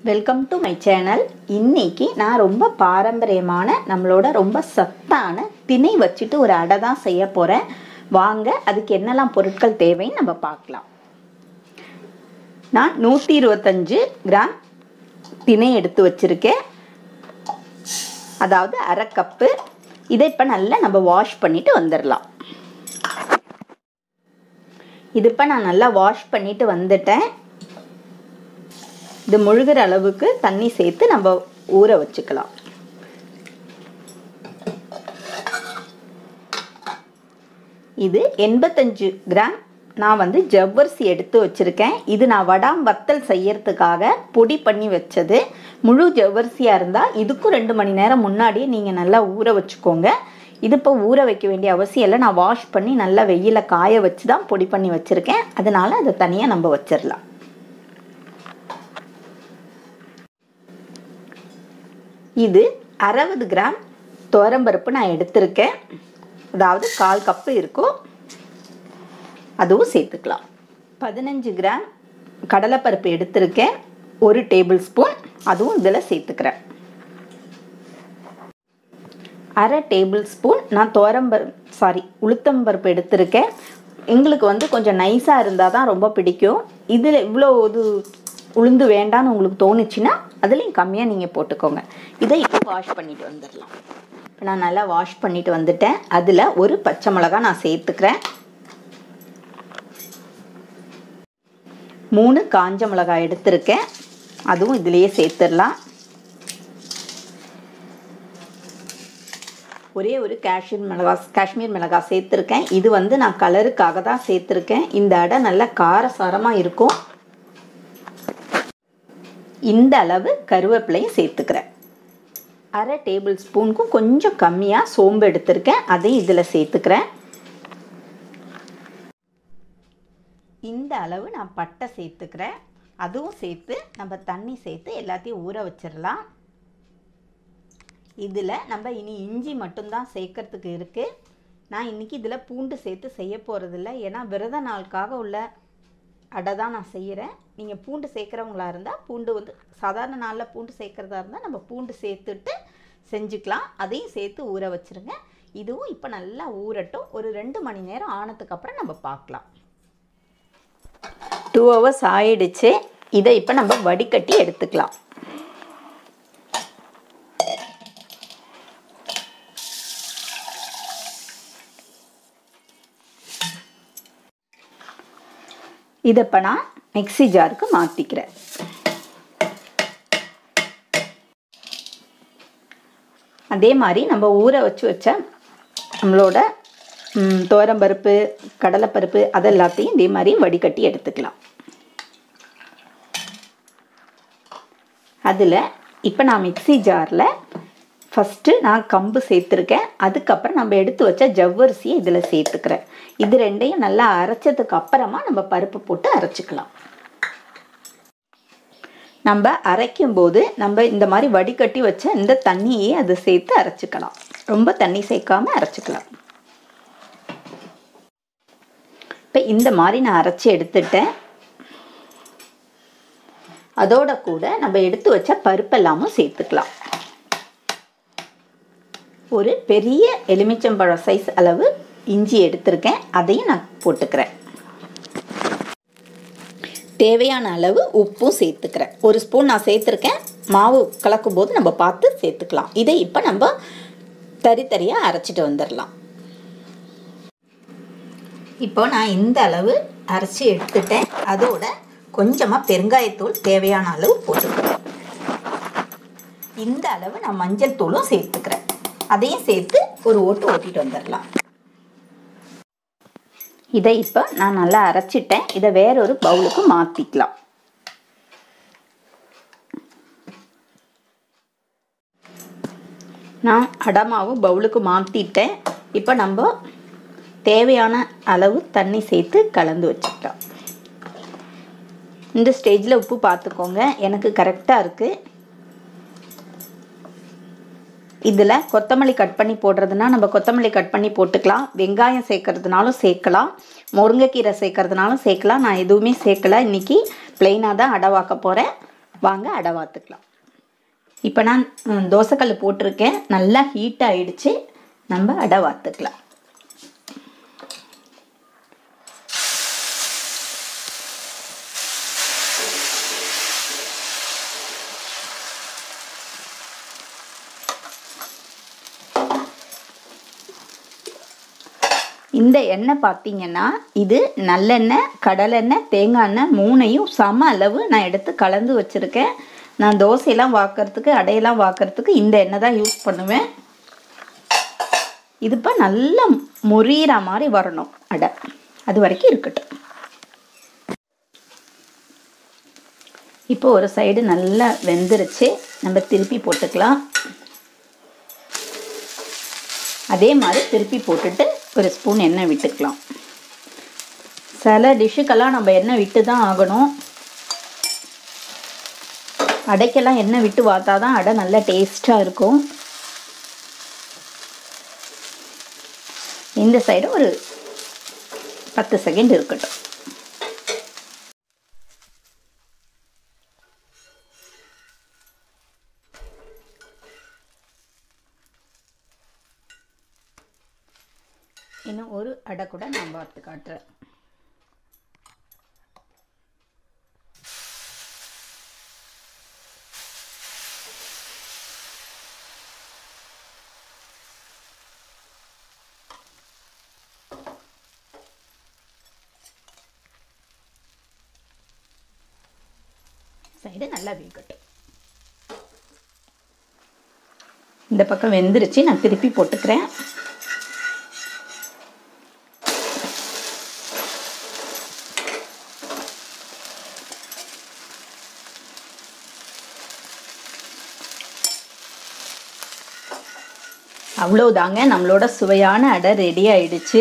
welcome to my channel இன்னைக்கு நான் ரொம்ப பாரம்பரியமான நம்மளோட ரொம்ப சத்தான திணை வச்சுட்டு ஒரு அடை தான் செய்ய போகிறேன் வாங்க அதுக்கு என்னெல்லாம் பொருட்கள் தேவைன்னு நம்ம பார்க்கலாம் நான் நூற்றி இருபத்தஞ்சு கிராம் திணை எடுத்து வச்சுருக்கேன் அதாவது அரை கப்பு இதை இப்போ நல்லா நம்ம வாஷ் பண்ணிட்டு வந்துடலாம் இது இப்போ நான் நல்லா வாஷ் பண்ணிட்டு வந்துட்டேன் இது முழுகிற அளவுக்கு தண்ணி சேர்த்து நம்ம ஊற வச்சுக்கலாம் இது எண்பத்தஞ்சு கிராம் நான் வந்து ஜவ்வரிசி எடுத்து வச்சுருக்கேன் இது நான் வடாம் வத்தல் செய்யறதுக்காக பொடி பண்ணி வச்சது முழு ஜவ்வரிசியாக இருந்தால் இதுக்கும் ரெண்டு மணி நேரம் முன்னாடியே நீங்கள் நல்லா ஊற வச்சுக்கோங்க இது இப்போ ஊற வைக்க வேண்டிய அவசியம் இல்லை நான் வாஷ் பண்ணி நல்லா வெயில காய வச்சு தான் பொடி பண்ணி வச்சுருக்கேன் அதனால் அதை தனியாக நம்ம வச்சிடலாம் இது அறுபது கிராம் துவரம்பருப்பு நான் எடுத்திருக்கேன் அதாவது கால் கப்பு இருக்கும் அதுவும் சேர்த்துக்கலாம் பதினஞ்சு கிராம் கடலைப்பருப்பு எடுத்திருக்கேன் ஒரு டேபிள் ஸ்பூன் அதுவும் இதில் சேர்த்துக்கிறேன் அரை டேபிள் ஸ்பூன் நான் துவரம்பரு சாரி உளுத்தம்பருப்பு எடுத்திருக்கேன் எங்களுக்கு வந்து கொஞ்சம் நைஸாக இருந்தால் தான் ரொம்ப பிடிக்கும் இதில் இவ்வளோ இது உளுந்து வேண்டான்னு உங்களுக்கு தோணுச்சுன்னா அதுலேயும் கம்மியாக நீங்கள் போட்டுக்கோங்க இதை இப்போ வாஷ் பண்ணிட்டு வந்துடலாம் இப்போ நான் நல்லா வாஷ் பண்ணிட்டு வந்துட்டேன் அதில் ஒரு பச்சை மிளகா நான் சேர்த்துக்கிறேன் மூணு காஞ்ச மிளகாய் எடுத்திருக்கேன் அதுவும் இதிலேயே சேர்த்துடலாம் ஒரே ஒரு காஷ்மீர் மிளகா காஷ்மீர் மிளகா சேர்த்துருக்கேன் இது வந்து நான் கலருக்காக தான் சேர்த்துருக்கேன் இந்த அடை நல்லா காரசாரமாக இருக்கும் இந்த அளவு கருவேப்பிலையும் சேர்த்துக்கிறேன் அரை டேபிள் ஸ்பூனுக்கும் கொஞ்சம் கம்மியாக சோம்பு எடுத்திருக்கேன் அதையும் இதில் சேர்த்துக்கிறேன் இந்த அளவு நான் பட்டை சேர்த்துக்கிறேன் அதுவும் சேர்த்து நம்ம தண்ணி சேர்த்து எல்லாத்தையும் ஊற வச்சிடலாம் இதில் நம்ம இனி இஞ்சி மட்டும்தான் சேர்க்கறதுக்கு இருக்குது நான் இன்றைக்கி இதில் பூண்டு சேர்த்து செய்ய போகிறதில்ல ஏன்னா விரத நாளுக்காக உள்ள அடை தான் நான் செய்கிறேன் நீங்கள் பூண்டு சேர்க்குறவங்களா இருந்தால் பூண்டு வந்து சாதாரண நாளில் பூண்டு சேர்க்குறதா இருந்தால் நம்ம பூண்டு சேர்த்துட்டு செஞ்சுக்கலாம் அதையும் சேர்த்து ஊற வச்சுருங்க இதுவும் இப்போ நல்லா ஊறட்டும் ஒரு ரெண்டு மணி நேரம் ஆனதுக்கப்புறம் நம்ம பார்க்கலாம் டூ ஹவர்ஸ் ஆயிடுச்சு இதை இப்போ நம்ம வடிகட்டி எடுத்துக்கலாம் இதை இப்போ நான் மிக்சி ஜாருக்கு மாற்றிக்கிறேன் அதே மாதிரி நம்ம ஊற வச்சு வச்ச நம்மளோட துவரம்பருப்பு கடலைப்பருப்பு அதெல்லாத்தையும் இதே மாதிரி வடிகட்டி எடுத்துக்கலாம் அதில் இப்போ நான் மிக்சி ஜாரில் ஃபஸ்ட்டு நான் கம்பு சேர்த்துருக்கேன் அதுக்கப்புறம் நம்ம எடுத்து வச்ச ஜவ்வரிசியை இதில் சேர்த்துக்கிறேன் இது ரெண்டையும் நல்லா அரைச்சதுக்கு அப்புறமா நம்ம பருப்பு போட்டு அரைச்சிக்கலாம் நம்ம அரைக்கும் போது நம்ம இந்த மாதிரி வடிகட்டி வச்ச இந்த தண்ணியே அதை சேர்த்து அரைச்சிக்கலாம் ரொம்ப தண்ணி சேர்க்காம அரைச்சிக்கலாம் இப்போ இந்த மாதிரி நான் அரைச்சி எடுத்துட்டேன் அதோட கூட நம்ம எடுத்து வச்ச பருப்பெல்லாமும் சேர்த்துக்கலாம் ஒரு பெரிய எலுமிச்சம்பழம் சைஸ் அளவு இஞ்சி எடுத்திருக்கேன் அதையும் நான் போட்டுக்கிறேன் தேவையான அளவு உப்பும் சேர்த்துக்கிறேன் ஒரு ஸ்பூன் நான் சேர்த்துருக்கேன் மாவு கலக்கும் போது நம்ம பார்த்து சேர்த்துக்கலாம் இதை இப்போ நம்ம தறி தறியாக அரைச்சிட்டு வந்துடலாம் இப்போ நான் இந்த அளவு அரைச்சி எடுத்துட்டேன் அதோட கொஞ்சமாக பெருங்காயத்தூள் தேவையான அளவு போட்டுக்கிறேன் இந்த அளவு நான் மஞ்சள் தூளும் சேர்த்துக்கிறேன் அதையும் சேர்த்து ஒரு ஓட்டு ஓட்டிட்டு வந்துடலாம் இதை இப்போ நான் நல்லா அரைச்சிட்டேன் இதை வேற ஒரு பவுலுக்கு மாற்றிக்கலாம் நான் அடமாவும் பவுலுக்கு மாற்றிட்டேன் இப்போ நம்ம தேவையான அளவு தண்ணி சேர்த்து கலந்து வச்சுக்கலாம் இந்த ஸ்டேஜில் உப்பு பார்த்துக்கோங்க எனக்கு கரெக்டாக இருக்குது இதில் கொத்தமல்லி கட் பண்ணி போடுறதுனா நம்ம கொத்தமல்லி கட் பண்ணி போட்டுக்கலாம் வெங்காயம் சேர்க்கறதுனாலும் சேர்க்கலாம் முருங்கைக்கீரை சேர்க்கறதுனாலும் சேர்க்கலாம் நான் எதுவுமே சேர்க்கல இன்றைக்கி ப்ளெயினாக தான் அடவாக்க போகிறேன் வாங்க அடை வாத்துக்கலாம் இப்போ நான் ம், தோசைக்கல் போட்டிருக்கேன் நல்லா ஹீட் ஆயிடுச்சு நம்ம அடை வாத்துக்கலாம் இந்த எண்ணெய் பார்த்தீங்கன்னா இது நல்லெண்ணெய் கடலெண்ணெய் தேங்காய் எண்ணெய் மூணையும் சம அளவு நான் எடுத்து கலந்து வச்சுருக்கேன் நான் தோசையெல்லாம் வாக்கறதுக்கு அடையெல்லாம் வாக்கறதுக்கு இந்த எண்ணெய் தான் யூஸ் பண்ணுவேன் இது இப்போ நல்லா முறியிற மாதிரி வரணும் அடை அது வரைக்கும் இருக்கட்டும் இப்போ ஒரு சைடு நல்லா வெந்துருச்சு நம்ம திருப்பி போட்டுக்கலாம் அதே மாதிரி திருப்பி போட்டுட்டு ஒரு ஸ்பூன் எண்ணெய் விட்டுக்கலாம் சில டிஷ்ஷுக்கெல்லாம் நம்ம எண்ணெய் விட்டு தான் ஆகணும் அடைக்கெல்லாம் எண்ணெய் விட்டு பார்த்தா தான் அடை நல்லா டேஸ்ட்டாக இருக்கும் இந்த சைடு ஒரு பத்து செகண்ட் இருக்கட்டும் இன்னும் ஒரு அடை கூட நான் பார்த்து காட்டுறேன் சைடு நல்லா வேகட்டும் இந்த பக்கம் வெந்துருச்சு நான் திருப்பி போட்டுக்கிறேன் அவ்வளோதாங்க நம்மளோட சுவையான அடை ரெடி ஆயிடுச்சு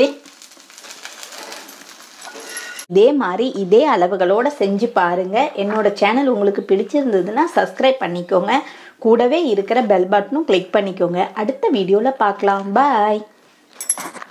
இதே மாதிரி இதே அளவுகளோட செஞ்சு பாருங்க என்னோட சேனல் உங்களுக்கு பிடிச்சிருந்ததுன்னா சப்ஸ்கிரைப் பண்ணிக்கோங்க கூடவே இருக்கிற பெல் பட்டனும் கிளிக் பண்ணிக்கோங்க அடுத்த வீடியோவில் பார்க்கலாம் பாய்